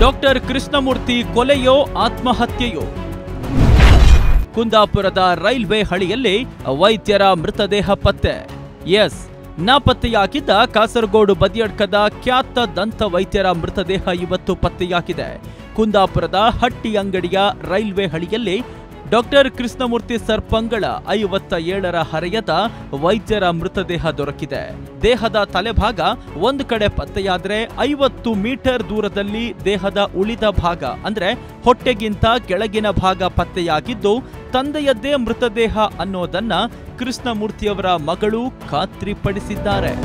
doctor Krishnamurthy ಕೊಲೆಯೋ ಆತ್ಮಹತ್ಯೆಯೋ ಕುಂದಾಪುರದ railway ಹಳಿಯಲ್ಲಿ ವೈದ್ಯರ ಮೃತದೇಹ ಪತ್ತೆ ಎಸ್ ನಾಪತ್ತೆಯಾಗಿದ್ದ ಕಾಸರಗೋಡು ಬದಿಯಡ್ಕದ ಖ್ಯಾತ ದಂತ ವೈದ್ಯರ ಮೃತದೇಹ ಇವತ್ತು ಪತ್ತೆಯಾಗಿದೆ ಕುಂದಾಪುರದ ಹಟ್ಟಿ ಅಂಗಡಿಯ ರೈಲ್ವೆ ಹಳಿಯಲ್ಲಿ ಡಾಕ್ಟರ್ ಕೃಷ್ಣಮೂರ್ತಿ ಸರ್ಪಂಗಳ ಐವತ್ತ ಏಳರ ಹರೆಯದ ವೈದ್ಯರ ಮೃತದೇಹ ದೊರಕಿದೆ ದೇಹದ ತಲೆಭಾಗ ಒಂದು ಕಡೆ ಪತ್ತೆಯಾದ್ರೆ ಐವತ್ತು ಮೀಟರ್ ದೂರದಲ್ಲಿ ದೇಹದ ಉಳಿದ ಭಾಗ ಅಂದ್ರೆ ಹೊಟ್ಟೆಗಿಂತ ಕೆಳಗಿನ ಭಾಗ ಪತ್ತೆಯಾಗಿದ್ದು ತಂದೆಯದ್ದೇ ಮೃತದೇಹ ಅನ್ನೋದನ್ನ ಕೃಷ್ಣಮೂರ್ತಿಯವರ ಮಗಳು ಖಾತ್ರಿಪಡಿಸಿದ್ದಾರೆ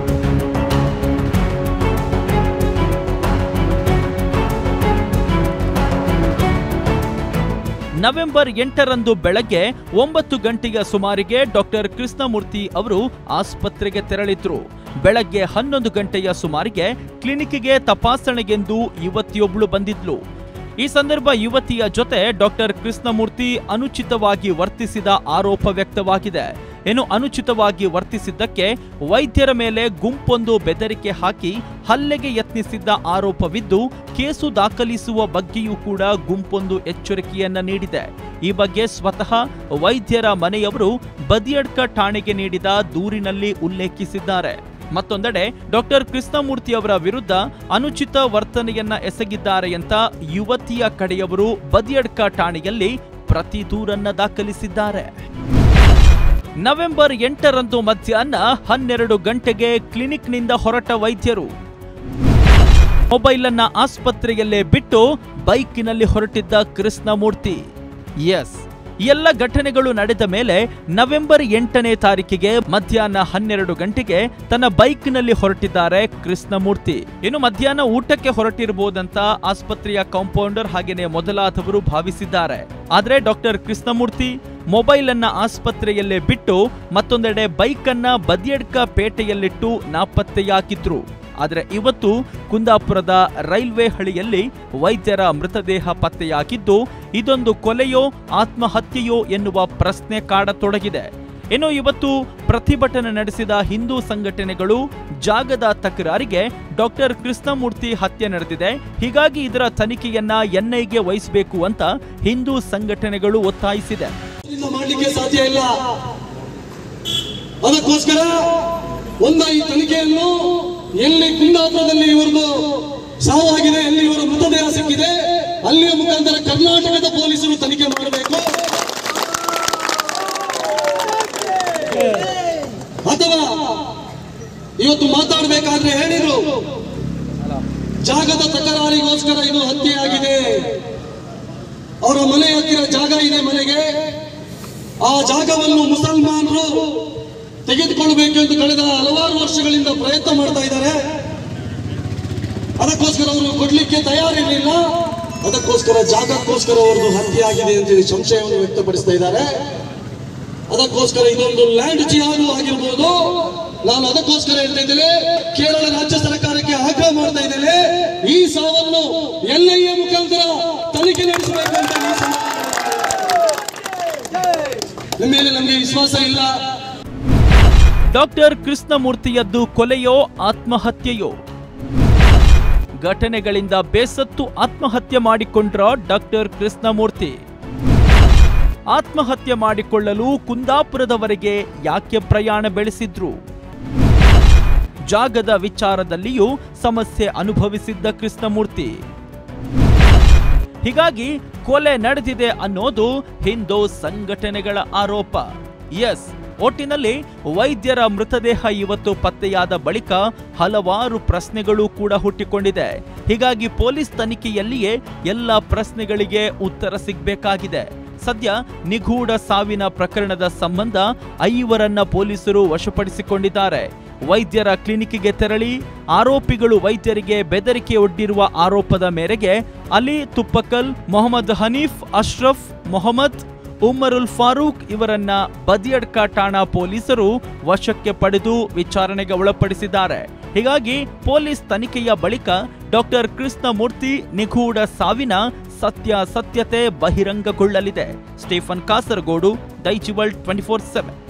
ನವೆಂಬರ್ ಎಂಟರಂದು ಬೆಳಗ್ಗೆ ಒಂಬತ್ತು ಗಂಟೆಯ ಸುಮಾರಿಗೆ ಡಾಕ್ಟರ್ ಕೃಷ್ಣಮೂರ್ತಿ ಅವರು ಆಸ್ಪತ್ರೆಗೆ ತೆರಳಿದ್ರು ಬೆಳಗ್ಗೆ ಹನ್ನೊಂದು ಗಂಟೆಯ ಸುಮಾರಿಗೆ ಕ್ಲಿನಿಕ್ಗೆ ತಪಾಸಣೆಗೆಂದು ಯುವತಿಯೊಬ್ಳು ಬಂದಿದ್ಲು ಈ ಸಂದರ್ಭ ಯುವತಿಯ ಜೊತೆ ಡಾಕ್ಟರ್ ಕೃಷ್ಣಮೂರ್ತಿ ಅನುಚಿತವಾಗಿ ವರ್ತಿಸಿದ ಆರೋಪ ವ್ಯಕ್ತವಾಗಿದೆ ಏನು ಅನುಚಿತವಾಗಿ ವರ್ತಿಸಿದ್ದಕ್ಕೆ ವೈದ್ಯರ ಮೇಲೆ ಗುಂಪೊಂದು ಬೆದರಿಕೆ ಹಾಕಿ ಹಲ್ಲೆಗೆ ಯತ್ನಿಸಿದ್ದ ಆರೋಪವಿದ್ದು ಕೇಸು ದಾಖಲಿಸುವ ಬಗ್ಗೆಯೂ ಕೂಡ ಗುಂಪೊಂದು ಎಚ್ಚರಿಕೆಯನ್ನ ನೀಡಿದೆ ಈ ಬಗ್ಗೆ ಸ್ವತಃ ವೈದ್ಯರ ಮನೆಯವರು ಬದಿಯಡ್ಕ ಠಾಣೆಗೆ ನೀಡಿದ ದೂರಿನಲ್ಲಿ ಉಲ್ಲೇಖಿಸಿದ್ದಾರೆ ಮತ್ತೊಂದೆಡೆ ಡಾಕ್ಟರ್ ಕೃಷ್ಣಮೂರ್ತಿ ಅವರ ವಿರುದ್ಧ ಅನುಚಿತ ವರ್ತನೆಯನ್ನ ಎಸಗಿದ್ದಾರೆ ಅಂತ ಯುವತಿಯ ಕಡೆಯವರು ಬದಿಯಡ್ಕ ಠಾಣೆಯಲ್ಲಿ ಪ್ರತಿ ದೂರನ್ನ ದಾಖಲಿಸಿದ್ದಾರೆ ನವೆಂಬರ್ ಎಂಟರಂದು ಮಧ್ಯಾಹ್ನ ಹನ್ನೆರಡು ಗಂಟೆಗೆ ಕ್ಲಿನಿಕ್ನಿಂದ ಹೊರಟ ವೈದ್ಯರು ಮೊಬೈಲ್ ಅನ್ನ ಆಸ್ಪತ್ರೆಯಲ್ಲೇ ಬಿಟ್ಟು ಬೈಕಿನಲ್ಲಿ ಹೊರಟಿದ್ದ ಕೃಷ್ಣಮೂರ್ತಿ ಎಸ್ ಎಲ್ಲ ಘಟನೆಗಳು ನಡೆದ ಮೇಲೆ ನವೆಂಬರ್ ಎಂಟನೇ ತಾರೀಕಿಗೆ ಮಧ್ಯಾಹ್ನ ಹನ್ನೆರಡು ಗಂಟೆಗೆ ತನ್ನ ಬೈಕ್ನಲ್ಲಿ ಹೊರಟಿದ್ದಾರೆ ಕೃಷ್ಣಮೂರ್ತಿ ಇನ್ನು ಮಧ್ಯಾಹ್ನ ಊಟಕ್ಕೆ ಹೊರಟಿರಬಹುದಂತ ಆಸ್ಪತ್ರೆಯ ಕಾಂಪೌಂಡರ್ ಹಾಗೇನೆ ಮೊದಲಾದವರು ಭಾವಿಸಿದ್ದಾರೆ ಆದ್ರೆ ಡಾಕ್ಟರ್ ಕೃಷ್ಣಮೂರ್ತಿ ಮೊಬೈಲ್ ಅನ್ನ ಆಸ್ಪತ್ರೆಯಲ್ಲೇ ಬಿಟ್ಟು ಮತ್ತೊಂದೆಡೆ ಬೈಕ್ ಅನ್ನ ಬದಿಯಡ್ಕ ಪೇಟೆಯಲ್ಲಿಟ್ಟು ನಾಪತ್ತೆಯಾಗಿದ್ರು ಆದರೆ ಇವತ್ತು ಕುಂದಾಪುರದ ರೈಲ್ವೆ ಹಳಿಯಲ್ಲಿ ವೈದ್ಯರ ಮೃತದೇಹ ಪತ್ತೆಯಾಗಿದ್ದು ಇದೊಂದು ಕೊಲೆಯೋ ಆತ್ಮಹತ್ಯೆಯೋ ಎನ್ನುವ ಪ್ರಶ್ನೆ ಕಾಡತೊಡಗಿದೆ ಇನ್ನು ಇವತ್ತು ಪ್ರತಿಭಟನೆ ನಡೆಸಿದ ಹಿಂದೂ ಸಂಘಟನೆಗಳು ಜಾಗದ ತಕರಾರಿಗೆ ಡಾಕ್ಟರ್ ಕೃಷ್ಣಮೂರ್ತಿ ಹತ್ಯೆ ನಡೆದಿದೆ ಹೀಗಾಗಿ ಇದರ ತನಿಖೆಯನ್ನ ಎನ್ಐಗೆ ವಹಿಸಬೇಕು ಅಂತ ಹಿಂದೂ ಸಂಘಟನೆಗಳು ಒತ್ತಾಯಿಸಿದೆ ಇದನ್ನ ಮಾಡ್ಲಿಕ್ಕೆ ಸಾಧ್ಯ ಇಲ್ಲ ಅದಕ್ಕೋಸ್ಕರ ಒಂದ ಈ ತನಿಖೆಯನ್ನು ಎಲ್ಲಿ ಕುಂದಾಪುರದಲ್ಲಿ ಇವ್ರದ್ದು ಸಾವಾಗಿದೆ ಎಲ್ಲಿ ಇವರ ಮೃತದೇಹ ಸಿಕ್ಕಿದೆ ಅಲ್ಲಿಯ ಮುಖಾಂತರ ಕರ್ನಾಟಕದ ಪೊಲೀಸರು ತನಿಖೆ ಮಾಡಬೇಕು ಅಥವಾ ಇವತ್ತು ಮಾತಾಡಬೇಕಾದ್ರೆ ಹೇಳಿದ್ರು ಜಾಗದ ತಕರಾರಿಗೋಸ್ಕರ ಇದು ಹತ್ಯೆ ಆಗಿದೆ ಅವರ ಮನೆ ಹತ್ತಿರ ಜಾಗ ಇದೆ ಮನೆಗೆ ಆ ಜಾಗವನ್ನು ಮುಸಲ್ಮಾನರು ತೆಗೆದುಕೊಳ್ಳಬೇಕು ಎಂದು ಕಳೆದ ಹಲವಾರು ವರ್ಷಗಳಿಂದ ಪ್ರಯತ್ನ ಮಾಡ್ತಾ ಇದ್ದಾರೆ ಅದಕ್ಕೋಸ್ಕರ ಅವರು ಕೊಡ್ಲಿಕ್ಕೆ ತಯಾರಿರಲಿಲ್ಲ ಅದಕ್ಕೋಸ್ಕರ ಜಾಗಕ್ಕೋಸ್ಕರ ಅವರದು ಹತ್ಯೆ ಆಗಿದೆ ಅಂತ ಹೇಳಿ ಸಂಶಯವನ್ನು ವ್ಯಕ್ತಪಡಿಸ್ತಾ ಇದ್ದಾರೆ ಅದಕ್ಕೋಸ್ಕರ ಇದೊಂದು ಲ್ಯಾಂಡ್ ಜಿಹಾದು ಆಗಿರ್ಬೋದು ನಾನು ಅದಕ್ಕೋಸ್ಕರ ಹೇಳ್ತಾ ಇದ್ದೇನೆ ಕೇರಳ ರಾಜ್ಯ ಸರ್ಕಾರಕ್ಕೆ ಆಗ್ರಹ ಮಾಡ್ತಾ ಇದ್ದೇನೆ ಈ ಸಾವನ್ನು ಎನ್ಐಎ ಮುಖಾಂತರ ತನಿಖೆ ನಡೆಸಬೇಕು ಅಂತ ಈ ಸಂದರ್ಭದಲ್ಲಿ ನಿಮ್ಮ ಮೇಲೆ ನಮಗೆ ವಿಶ್ವಾಸ ಇಲ್ಲ ಡಾಕ್ಟರ್ ಕೃಷ್ಣಮೂರ್ತಿಯದ್ದು ಕೊಲೆಯೋ ಆತ್ಮಹತ್ಯೆಯೋ ಘಟನೆಗಳಿಂದ ಬೇಸತ್ತು ಆತ್ಮಹತ್ಯೆ ಮಾಡಿಕೊಂಡ್ರ ಡಾಕ್ಟರ್ ಕೃಷ್ಣಮೂರ್ತಿ ಆತ್ಮಹತ್ಯೆ ಮಾಡಿಕೊಳ್ಳಲು ಕುಂದಾಪುರದವರೆಗೆ ಯಾಕೆ ಪ್ರಯಾಣ ಬೆಳೆಸಿದ್ರು ಜಾಗದ ವಿಚಾರದಲ್ಲಿಯೂ ಸಮಸ್ಯೆ ಅನುಭವಿಸಿದ್ದ ಕೃಷ್ಣಮೂರ್ತಿ ಹೀಗಾಗಿ ಕೊಲೆ ನಡೆದಿದೆ ಅನ್ನೋದು ಹಿಂದೂ ಸಂಘಟನೆಗಳ ಆರೋಪ ಎಸ್ ಒಟ್ಟಿನಲ್ಲಿ ವೈದ್ಯರ ಮೃತದೇಹ ಇವತ್ತು ಪತ್ತೆಯಾದ ಬಳಿಕ ಹಲವಾರು ಪ್ರಶ್ನೆಗಳು ಕೂಡ ಹುಟ್ಟಿಕೊಂಡಿದೆ ಹೀಗಾಗಿ ಪೊಲೀಸ್ ತನಿಖೆಯಲ್ಲಿಯೇ ಎಲ್ಲ ಪ್ರಶ್ನೆಗಳಿಗೆ ಉತ್ತರ ಸಿಗಬೇಕಾಗಿದೆ ಸದ್ಯ ನಿಗೂಢ ಸಾವಿನ ಪ್ರಕರಣದ ಸಂಬಂಧ ಐವರನ್ನ ಪೊಲೀಸರು ವಶಪಡಿಸಿಕೊಂಡಿದ್ದಾರೆ ವೈದ್ಯರ ಕ್ಲಿನಿಕ್ಗೆ ತೆರಳಿ ಆರೋಪಿಗಳು ವೈದ್ಯರಿಗೆ ಬೆದರಿಕೆ ಒಡ್ಡಿರುವ ಆರೋಪದ ಮೇರೆಗೆ ಅಲಿ ತುಪ್ಪಕಲ್ ಮೊಹಮ್ಮದ್ ಹನೀಫ್ ಅಶ್ರಫ್ ಮೊಹಮ್ಮದ್ ಉಮರುಲ್ ಫಾರೂಕ್ ಇವರನ್ನ ಬದಿಯಡ್ಕ ಠಾಣಾ ಪೊಲೀಸರು ವಶಕ್ಕೆ ಪಡೆದು ವಿಚಾರಣೆಗೆ ಒಳಪಡಿಸಿದ್ದಾರೆ ಹೀಗಾಗಿ ಪೊಲೀಸ್ ತನಿಖೆಯ ಬಳಿಕ ಡಾಕ್ಟರ್ ಕೃಷ್ಣಮೂರ್ತಿ ನಿಗೂಢ ಸಾವಿನ ಸತ್ಯಾಸತ್ಯತೆ ಬಹಿರಂಗಗೊಳ್ಳಲಿದೆ ಸ್ಟೀಫನ್ ಕಾಸರಗೋಡು ದೈಚಿವಲ್ ಟ್ವೆಂಟಿ ಫೋರ್ ಸೆವೆನ್